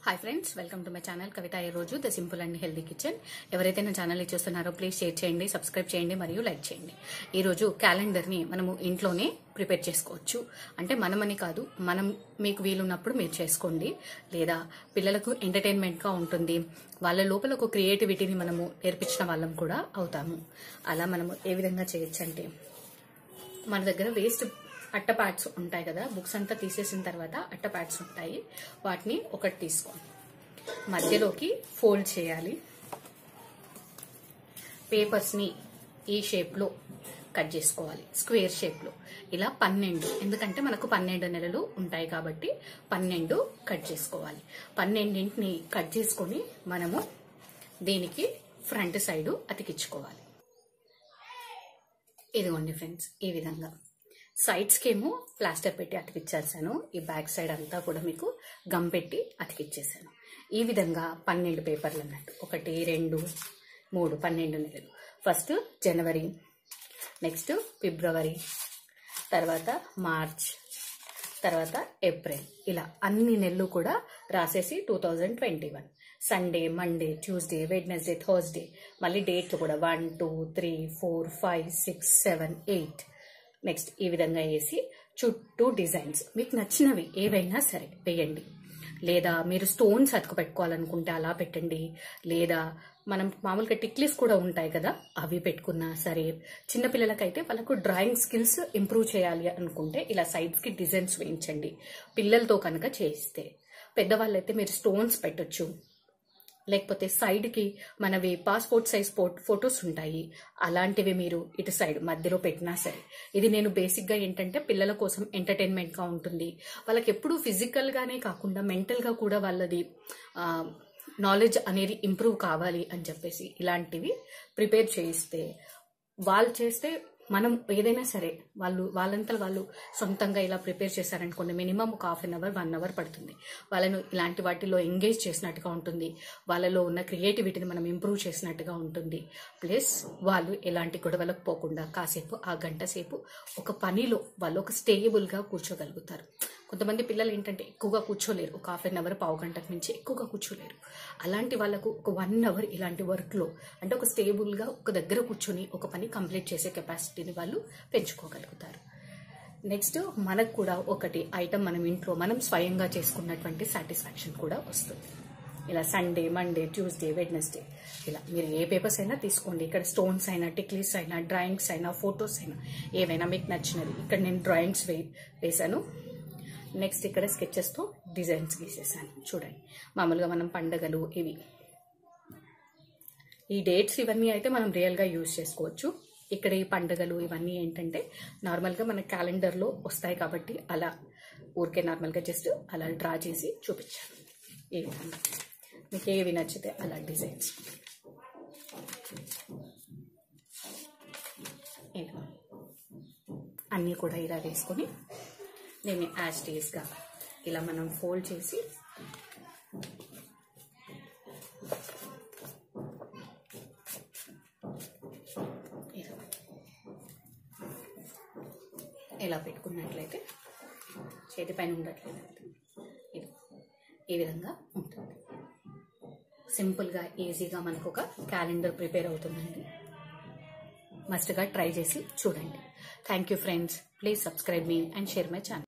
hi friends welcome to my channel Kavitha ఈ రోజు the simple and healthy kitchen ఎవరైతే నా ఛానల్ చూస్తున్నారో ప్లీజ్ షేర్ చేయండి సబ్స్క్రైబ్ చేయండి మరియు లైక్ చేయండి ఈ రోజు క్యాలెండర్ ని మనము ఇంట్లోనే ప్రిపేర్ చేసుకోవచ్చు అంటే మనమని కాదు మనం మీకు వీలున్నప్పుడు మీరు చేసుకోండి లేదా పిల్లలకు ఎంటర్టైన్మెంట్ గా ఉంటుంది వాళ్ళ లోపల ఒక క్రియేటివిటీని మనము నేర్పించిన వాళ్ళం కూడా అవుతాము అలా మనము ఏ విధంగా చేయొచ్చు అంటే మన దగ్గర వేస్ట్ అట్ట ప్యాడ్స్ ఉంటాయి కదా బుక్స్ అంతా తీసేసిన తర్వాత అట్ట ప్యాడ్స్ ఉంటాయి వాటిని ఒకటి తీసుకోండి మధ్యలోకి ఫోల్డ్ చేయాలి పేపర్స్ని ఈ షేప్లో కట్ చేసుకోవాలి స్క్వేర్ షేప్లో ఇలా పన్నెండు ఎందుకంటే మనకు పన్నెండు నెలలు ఉంటాయి కాబట్టి పన్నెండు కట్ చేసుకోవాలి పన్నెండింటిని కట్ చేసుకొని మనము దీనికి ఫ్రంట్ సైడు అతికించుకోవాలి ఇదిగోండి ఫ్రెండ్స్ ఈ విధంగా సైడ్స్కి ఏమో ప్లాస్టర్ పెట్టి అతికిచ్చేసాను ఈ బ్యాక్ సైడ్ అంతా కూడా మీకు గమ్ పెట్టి అతికిచ్చేసాను ఈ విధంగా పన్నెండు పేపర్లు అన్నట్టు ఒకటి రెండు మూడు పన్నెండు నెలలు ఫస్ట్ జనవరి నెక్స్ట్ ఫిబ్రవరి తర్వాత మార్చ్ తర్వాత ఏప్రిల్ ఇలా అన్ని నెలలు కూడా రాసేసి two thousand twenty one Sunday Monday Tuesday Wednesday Thursday మళ్ళీ డేట్లు కూడా one two three four five six seven eight next ఈ విధంగా వేసి చుట్టూ డిజైన్స్ మీకు నచ్చినవి ఏవైనా సరే వేయండి లేదా మీరు స్టోన్స్ అతుకు పెట్టుకోవాలనుకుంటే అలా పెట్టండి లేదా మనం మామూలుగా టిక్లీస్ కూడా ఉంటాయి కదా అవి పెట్టుకున్నా సరే చిన్నపిల్లలకైతే వాళ్ళకు డ్రాయింగ్ స్కిల్స్ ఇంప్రూవ్ చేయాలి అనుకుంటే ఇలా సైడ్స్కి డిజైన్స్ వేయించండి పిల్లలతో కనుక చేయిస్తే పెద్దవాళ్ళైతే మీరు స్టోన్స్ పెట్టొచ్చు లేకపోతే సైడ్కి మనవి పాస్పోర్ట్ సైజ్ ఫొటోస్ ఉంటాయి అలాంటివి మీరు ఇటు సైడ్ మధ్యలో పెట్టినా సరే ఇది నేను బేసిక్గా ఏంటంటే పిల్లల కోసం ఎంటర్టైన్మెంట్గా ఉంటుంది వాళ్ళకి ఎప్పుడూ ఫిజికల్గానే కాకుండా మెంటల్గా కూడా వాళ్ళది నాలెడ్జ్ అనేది ఇంప్రూవ్ కావాలి అని చెప్పేసి ఇలాంటివి ప్రిపేర్ చేయిస్తే వాళ్ళు చేస్తే మనం ఏదైనా సరే వాళ్ళు వాళ్ళంతా వాళ్ళు సొంతంగా ఇలా ప్రిపేర్ చేశారనుకోండి మినిమం ఒక half an hour one hour పడుతుంది వాళ్ళను ఇలాంటి వాటిలో ఎంగేజ్ చేసినట్టుగా ఉంటుంది వాళ్ళలో ఉన్న క్రియేటివిటీని మనం ఇంప్రూవ్ చేసినట్టుగా ఉంటుంది ప్లస్ వాళ్ళు ఎలాంటి గొడవలకు పోకుండా కాసేపు ఆ గంట సేపు ఒక పనిలో వాళ్ళు ఒక స్టేబుల్గా కూర్చోగలుగుతారు కొంతమంది పిల్లలు ఏంటంటే ఎక్కువగా కూర్చోలేరు ఒక హాఫ్ అన్ అవర్ పావు గంటకు మించి ఎక్కువగా కూర్చోలేరు అలాంటి వాళ్ళకు ఒక వన్ అవర్ ఇలాంటి వర్క్లో అంటే ఒక స్టేబుల్గా ఒక దగ్గర కూర్చొని ఒక పని కంప్లీట్ చేసే కెపాసిటీని వాళ్ళు పెంచుకోగలుగుతారు నెక్స్ట్ మనకు కూడా ఒకటి ఐటమ్ మనం ఇంట్లో మనం స్వయంగా చేసుకున్నటువంటి సాటిస్ఫాక్షన్ కూడా వస్తుంది ఇలా సండే మండే ట్యూస్డే వెడ్నెస్డే ఇలా మీరు ఏ పేపర్స్ అయినా తీసుకోండి ఇక్కడ స్టోన్స్ అయినా టిక్లీస్ అయినా డ్రాయింగ్స్ అయినా ఫొటోస్ అయినా ఏవైనా మీకు నచ్చినవి ఇక్కడ నేను డ్రాయింగ్స్ వే వేశాను నెక్స్ట్ ఇక్కడ స్కెచెస్తో డిజైన్స్ గీసేసాను చూడండి మామూలుగా మనం పండగలు ఇవి ఈ డేట్స్ ఇవన్నీ అయితే మనం రియల్గా యూజ్ చేసుకోవచ్చు ఇక్కడ ఈ పండుగలు ఇవన్నీ ఏంటంటే నార్మల్గా మన క్యాలెండర్లో వస్తాయి కాబట్టి అలా ఊరికే నార్మల్గా జస్ట్ అలా డ్రా చేసి చూపించాను ఈ విధంగా మీకు ఏవి నచ్చితే అలా డిజైన్స్ ఇలా అన్నీ కూడా ఇలా వేసుకొని దీన్ని యాజ్ టీస్గా ఇలా మనం ఫోల్డ్ చేసి ఇలా ఇలా పెట్టుకున్నట్లయితే చేతి పైన ఉండట్లేదు ఇది ఈ విధంగా ఉంటుంది సింపుల్గా ఈజీగా మనకు ఒక క్యాలెండర్ ప్రిపేర్ అవుతుందండి మస్ట్గా ట్రై చేసి చూడండి thank you friends please subscribe మీ అండ్ షేర్ మై ఛానల్